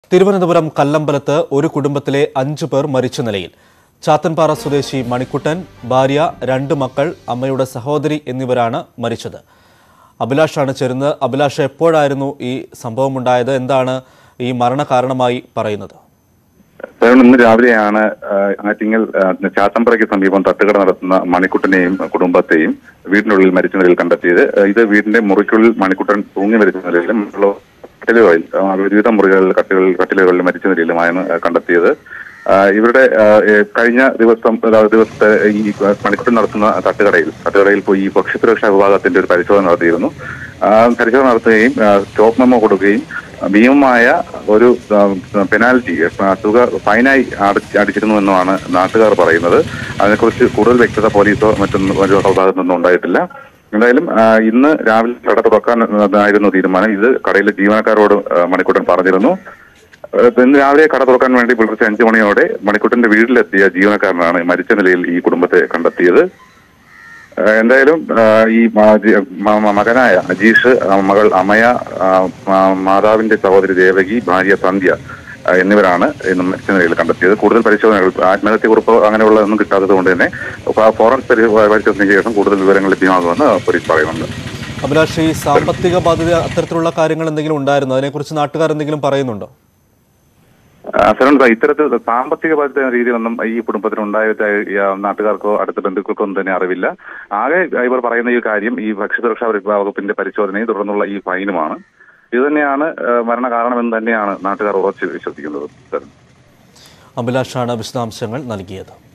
തിരുവനന്തപുരം കല്ലമ്പലത്ത് ഒരു കുടുംബത്തിലെ അഞ്ചു പേർ മരിച്ച നിലയിൽ ചാത്തൻപാറ സ്വദേശി മണിക്കുട്ടൻ ഭാര്യ രണ്ട് മക്കൾ അമ്മയുടെ സഹോദരി എന്നിവരാണ് മരിച്ചത് അഭിലാഷാണ് ചേരുന്നത് അഭിലാഷ് എപ്പോഴായിരുന്നു ഈ സംഭവമുണ്ടായത് എന്താണ് ഈ മരണകാരണമായി പറയുന്നത് കാരണം ഇന്ന് രാവിലെയാണ് ആ, ആറ്റിങ്ങൽ ആ, ചാത്തമ്പറയ്ക്ക് സമീപം തട്ടുകട നടത്തുന്ന മണിക്കുട്ടനെയും കുടുംബത്തെയും വീടിനുള്ളിൽ മരിച്ച നിലയിൽ കണ്ടെത്തിയത് ആ, ഇത് വീടിന്റെ മുറിക്കുള്ളിൽ മണിക്കുട്ടൻ തൂങ്ങി മരിച്ച നിലയിലും മറ്റുള്ള കട്ടിലുകളിൽ ആ, വിവിധ മുറികളിൽ കട്ടിലുകളിൽ കട്ടിലുകളിൽ മരിച്ച നിലയിലുമാണ് ആ, കണ്ടെത്തിയത് ആ, ഇവരുടെ ആ, ഏ, കഴിഞ്ഞ ദിവസം അതായത് ദിവസത്തെ ഈ മണിക്കുട്ടൻ നടത്തുന്ന തട്ടുകടയിൽ തട്ടുകടയിൽ പോയി ഈ ഭക്ഷ്യസുരക്ഷാ വിഭാഗത്തിന്റെ ഒരു പരിശോധന നടത്തിയിരുന്നു ആ, പരിശോധന നടത്തുകയും ആ, സ്റ്റോപ്പ് മെമ്മോ കൊടുക്കുകയും ഭീമമായ ഒരു ആ, പെനാൽറ്റി ആ, തുക ഫൈനായി അടച്ച് അടിച്ചിരുന്നു എന്നുമാണ് നാട്ടുകാർ പറയുന്നത് അതിനെക്കുറിച്ച് കൂടുതൽ വ്യക്തത പോലീസോ മറ്റൊന്നും ഒരു ഭാഗത്തു നിന്നും ഉണ്ടായിട്ടില്ല എന്തായാലും ആ, ഇന്ന് രാവിലെ കട തുറക്കാൻ ആയിരുന്നു തീരുമാനം ഇത് കടയിലെ ജീവനക്കാരോട് ആ, മണിക്കുട്ടൻ പറഞ്ഞിരുന്നു ആ, ഇന്ന് രാവിലെ കട തുറക്കാൻ വേണ്ടി പുലർച്ചെ അഞ്ചു മണിയോടെ മണിക്കുട്ടന്റെ വീട്ടിലെത്തിയ ജീവനക്കാരനാണ് മരിച്ച നിലയിൽ ഈ കുടുംബത്തെ കണ്ടെത്തിയത് ആ, എന്തായാലും ആ, ഈ മാ- ജി- മ- മ- മകനായ അജീഷ് ആ, മകൾ അമയ ആ, മാ- മാതാവിന്റെ സഹോദരി ദേവകി ഭാര്യ സന്ധ്യ ആ, എന്നിവരാണ് ഇന്ന് മരിച്ച നിലയിൽ കണ്ടെത്തിയത് കൂടുതൽ പരിശോധനകൾ ആത്മഹത്യക്കുറിപ്പോ അങ്ങനെയുള്ളതൊന്നും കിട്ടാത്തത് കൊണ്ട് തന്നെ ഫ- ഫോറൻസിക് പരി- പരിശോധനയ്ക്ക് ശേഷം കൂടുതൽ വിവരങ്ങൾ ലഭ്യമാകുമെന്ന് പോലീസ് പറയുന്നുണ്ട് അഭിലാഷ് ഈ സാമ്പത്തിക ബാധ്യത അത്തരത്തിലുള്ള കാര്യങ്ങൾ എന്തെങ്കിലും ഉണ്ടായിരുന്നു അതിനെക്കുറിച്ച് നാട്ടുകാർ എന്തെങ്കിലും പറയുന്നുണ്ടോ അസരൺ ഇത്തരത്തിൽ സാമ്പത്തിക ബാധ്യത എന്ന രീതിയിലൊന്നും ഈ കുടുംബത്തിന് ഉണ്ടായതായി ആ, നാട്ടുകാർക്കോ അടുത്ത ബന്ധുക്കൾക്കോ ഒന്നും തന്നെ അറിവില്ല ആകെ ഇവർ പറയുന്ന ഈ കാര്യം ഈ ഭക്ഷ്യസുരക്ഷാ വകുപ്പിന്റെ പരിശോധനയും തുടർന്നുള്ള ഈ ഫൈനുമാണ് ഇത് തന്നെയാണ് ആ, മരണകാരണമെന്ന് തന്നെയാണ് നാട്ടുകാർ ഉറച്ച് വിശ്വസിക്കുന്നത് സർ അഭിലാഷാണ് വിശദാംശങ്ങൾ നൽകിയത്